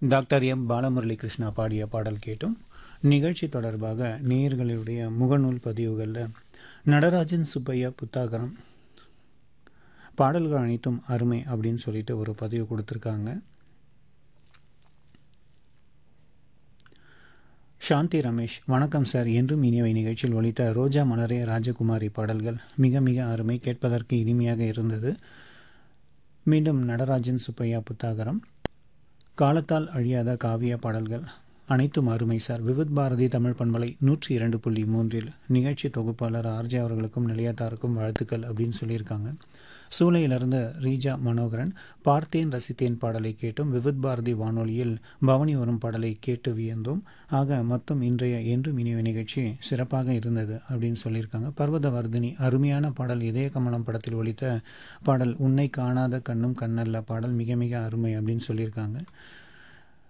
doctor M Balamurali Krishna பாடிய பாடல் கேட்டும் நிகழ்ச்சி தொடர்பாக நேயர்களுடைய முகநூல் பதிவுகளில் நடராஜன் சுப்பையா புத்தாகரம் பாடல்கள் அனைத்தும் அருமை அப்படின்னு சொல்லிட்டு ஒரு பதிவு கொடுத்துருக்காங்க சாந்தி ரமேஷ் வணக்கம் சார் என்றும் இனியவை நிகழ்ச்சியில் ஒலித்த ரோஜா மலரே ராஜகுமாரி பாடல்கள் மிக மிக அருமை கேட்பதற்கு இனிமையாக இருந்தது மீண்டும் நடராஜன் சுப்பையா புத்தாகரம் காலத்தால் அழியாத காவிய பாடல்கள் அனைத்தும் அருமை சார் விவித் பாரதி தமிழ் பண்பலை நூற்றி இரண்டு புள்ளி மூன்றில் நிகழ்ச்சி தொகுப்பாளர் ஆர்ஜே அவர்களுக்கும் நிலையத்தாருக்கும் வாழ்த்துக்கள் அப்படின்னு சொல்லியிருக்காங்க சூளையிலிருந்து ரீஜா மனோகரன் பார்த்தேன் ரசித்தேன் பாடலை கேட்டும் விவித் பாரதி வானொலியில் பவனி வரும் பாடலை கேட்டு வியந்தோம் ஆக மொத்தம் இன்றைய என்றும் இனிய நிகழ்ச்சி சிறப்பாக இருந்தது அப்படின்னு சொல்லியிருக்காங்க பர்வதவர்தினி அருமையான பாடல் இதய கமலம் படத்தில் ஒலித்த பாடல் உன்னை காணாத கண்ணும் கண்ணல்ல பாடல் மிக மிக அருமை அப்படின்னு சொல்லியிருக்காங்க